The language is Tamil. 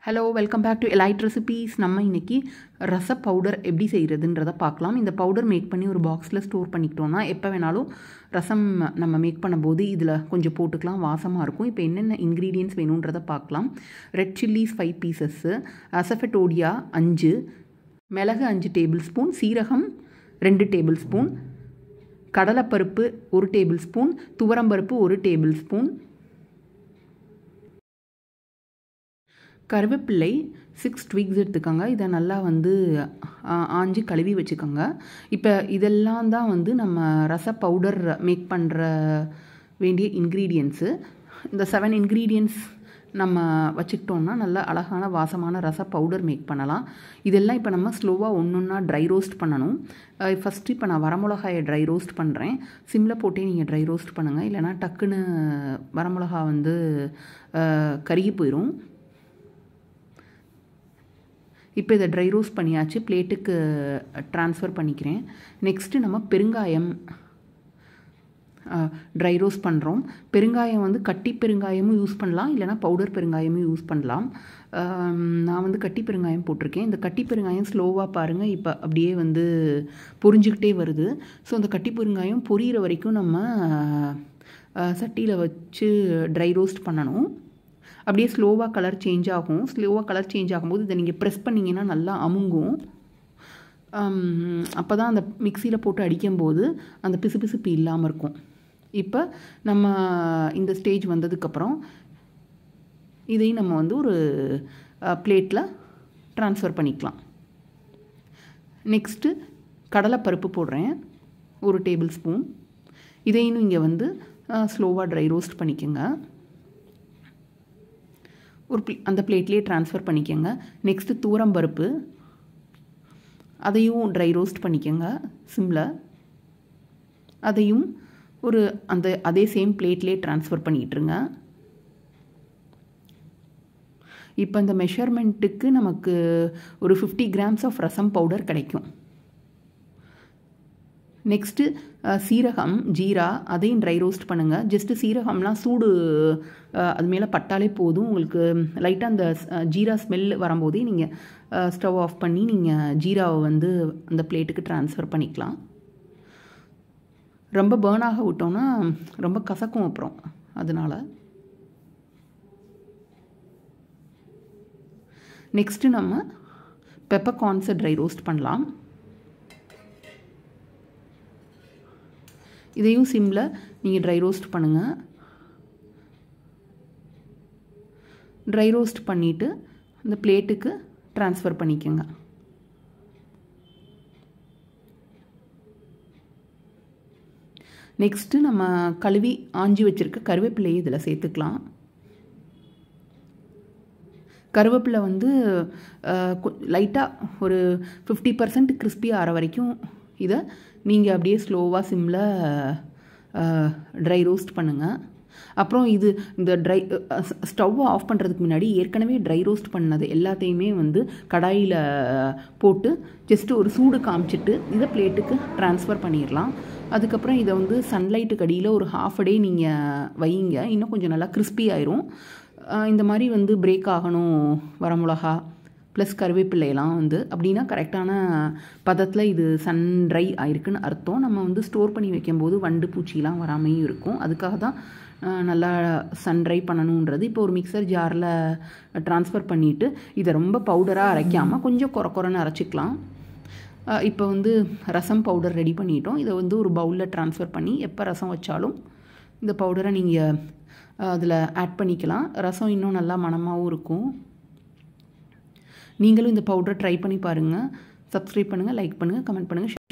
hello welcome back to Elite Recipes நம்ம இன்னைக்கு ரச பவுடர் எப்படி செய்கிறதுன்றத பார்க்கலாம் இந்த பவுடர் மேக் பண்ணி ஒரு பாக்ஸில் ஸ்டோர் பண்ணிக்கிட்டோம்னா எப்போ வேணாலும் ரசம் நம்ம மேக் பண்ணும்போது இதில் கொஞ்சம் போட்டுக்கலாம் வாசமாக இருக்கும் இப்போ என்னென்ன இன்க்ரீடியன்ஸ் வேணுன்றதை பார்க்கலாம் red chillies five pieces asafoetida அஞ்சு மிளகு அஞ்சு டேபிள் ஸ்பூன் சீரகம் ரெண்டு டேபிள் ஸ்பூன் கடலைப்பருப்பு ஒரு டேபிள் ஸ்பூன் துவரம்பருப்பு ஒரு டேபிள் ஸ்பூன் கருவேப்பிள்ளை சிக்ஸ் ட்விக்ஸ் எடுத்துக்கோங்க இதை நல்லா வந்து ஆஞ்சி கழுவி வச்சுக்கோங்க இப்போ இதெல்லாம் தான் வந்து நம்ம ரச பவுடர் மேக் பண்ணுற வேண்டிய இன்க்ரீடியன்ஸு இந்த செவன் இன்க்ரீடியன்ஸ் நம்ம வச்சுக்கிட்டோம்னா நல்ல அழகான வாசமான ரச பவுடர் மேக் பண்ணலாம் இதெல்லாம் இப்போ நம்ம ஸ்லோவாக ஒன்று ஒன்றா ட்ரை ரோஸ்ட் பண்ணணும் ஃபஸ்ட்டு இப்போ நான் வரமிளகாயை ட்ரை ரோஸ்ட் பண்ணுறேன் சிம்மில் போட்டே நீங்கள் ட்ரை ரோஸ்ட் பண்ணுங்கள் இல்லைனா டக்குன்னு வரமிளகா வந்து கருகி போயிடும் இப்போ இதை ட்ரை ரோஸ்ட் பண்ணியாச்சு பிளேட்டுக்கு ட்ரான்ஸ்ஃபர் பண்ணிக்கிறேன் நெக்ஸ்ட்டு நம்ம பெருங்காயம் ட்ரை ரோஸ்ட் பண்ணுறோம் பெருங்காயம் வந்து கட்டி பெருங்காயமும் யூஸ் பண்ணலாம் இல்லைனா பவுடர் பெருங்காயமும் யூஸ் பண்ணலாம் நான் வந்து கட்டி பெருங்காயம் போட்டிருக்கேன் இந்த கட்டி பெருங்காயம் ஸ்லோவாக பாருங்கள் இப்போ அப்படியே வந்து பொரிஞ்சுக்கிட்டே வருது ஸோ அந்த கட்டி பெருங்காயம் பொரியிற வரைக்கும் நம்ம சட்டியில் வச்சு ட்ரை ரோஸ்ட் பண்ணணும் அப்படியே ஸ்லோவாக கலர் சேஞ்ச் ஆகும் ஸ்லோவாக கலர் சேஞ்ச் ஆகும்போது இதை நீங்கள் ப்ரெஸ் பண்ணிங்கன்னா நல்லா அமுங்கும் அப்போ தான் அந்த மிக்சியில் போட்டு அடிக்கும்போது அந்த பிசு பிசுப்பு இல்லாமல் இருக்கும் இப்போ நம்ம இந்த ஸ்டேஜ் வந்ததுக்கப்புறம் இதையும் நம்ம வந்து ஒரு பிளேட்டில் ட்ரான்ஸ்ஃபர் பண்ணிக்கலாம் நெக்ஸ்ட்டு கடலைப்பருப்பு போடுறேன் ஒரு டேபிள் ஸ்பூன் இதையும் இங்கே வந்து ஸ்லோவாக ட்ரை ரோஸ்ட் பண்ணிக்கோங்க ஒரு ப்ளே அந்த பிளேட்லேயே ட்ரான்ஸ்ஃபர் பண்ணிக்கோங்க நெக்ஸ்ட்டு தூரம்பருப்பு அதையும் ட்ரை ரோஸ்ட் பண்ணிக்கோங்க சிம்மில் அதையும் ஒரு அந்த அதே சேம் பிளேட்லேயே ட்ரான்ஸ்ஃபர் பண்ணிக்கிட்டுருங்க இப்போ இந்த மெஷர்மெண்ட்டுக்கு நமக்கு ஒரு fifty grams of rasam powder கிடைக்கும் நெக்ஸ்ட்டு சீரகம் ஜீரா அதையும் ட்ரை ரோஸ்ட் பண்ணுங்கள் ஜஸ்ட்டு சீரகம்லாம் சூடு அது மேலே பட்டாலே போதும் உங்களுக்கு லைட்டாக அந்த ஜீரா ஸ்மெல் வரும்போதே நீங்கள் ஸ்டவ் ஆஃப் பண்ணி நீங்கள் ஜீராவை வந்து அந்த பிளேட்டுக்கு ட்ரான்ஸ்ஃபர் பண்ணிக்கலாம் ரொம்ப பேர்ன் ஆக விட்டோன்னா ரொம்ப கசக்கும் அப்புறம் அதனால் நெக்ஸ்ட்டு நம்ம பெப்பர் கார்ன்ஸை ட்ரை ரோஸ்ட் பண்ணலாம் இதையும் சிம்மில் நீங்கள் ட்ரை ரோஸ்ட் பண்ணுங்கள் ட்ரை ரோஸ்ட் பண்ணிவிட்டு அந்த பிளேட்டுக்கு ட்ரான்ஸ்ஃபர் பண்ணிக்கோங்க நெக்ஸ்ட்டு நம்ம கழுவி ஆஞ்சி வச்சுருக்க கருவேப்பிலையை இதில் சேர்த்துக்கலாம் கருவேப்பிலை வந்து லைட்டாக ஒரு ஃபிஃப்டி பர்சன்ட் கிறிஸ்பி ஆகிற வரைக்கும் இதை நீங்கள் அப்படியே ஸ்லோவாக சிம்மில் ட்ரை ரோஸ்ட் பண்ணுங்கள் அப்புறம் இது இந்த ட்ரை ஸ்டவ்வை ஆஃப் பண்ணுறதுக்கு முன்னாடி ஏற்கனவே ட்ரை ரோஸ்ட் பண்ணது எல்லாத்தையுமே வந்து கடாயில் போட்டு ஜஸ்ட்டு ஒரு சூடு காமிச்சிட்டு இதை பிளேட்டுக்கு ட்ரான்ஸ்ஃபர் பண்ணிடலாம் அதுக்கப்புறம் இதை வந்து சன்லைட்டுக்கு அடியில் ஒரு ஹாஃப் டே நீங்கள் வைங்க இன்னும் கொஞ்சம் நல்லா கிறிஸ்பி ஆயிரும் இந்த மாதிரி வந்து பிரேக் ஆகணும் வரமிளகா ப்ளஸ் கருவேப்பிள்ளையெல்லாம் வந்து அப்படின்னா கரெக்டான பதத்தில் இது சன் ட்ரை ஆயிருக்குன்னு அர்த்தம் நம்ம வந்து ஸ்டோர் பண்ணி வைக்கும்போது வண்டு பூச்சிலாம் வராமையும் இருக்கும் அதுக்காக தான் நல்லா சன் ட்ரை பண்ணணுன்றது இப்போ ஒரு மிக்சர் ஜாரில் ட்ரான்ஸ்ஃபர் பண்ணிவிட்டு இதை ரொம்ப பவுடராக அரைக்காமல் கொஞ்சம் குறை குறைன்னு அரைச்சிக்கலாம் இப்போ வந்து ரசம் பவுடர் ரெடி பண்ணிட்டோம் இதை வந்து ஒரு பவுலில் ட்ரான்ஸ்ஃபர் பண்ணி எப்போ ரசம் வச்சாலும் இந்த பவுடரை நீங்கள் அதில் ஆட் பண்ணிக்கலாம் ரசம் இன்னும் நல்லா மணமாகவும் இருக்கும் நீங்களும் இந்த பவுடரை ட்ரை பண்ணி பாருங்கள் சப்ஸ்கிரைப் பண்ணுங்கள் லைக் பண்ணுங்கள் கமெண்ட் பண்ணுங்கள்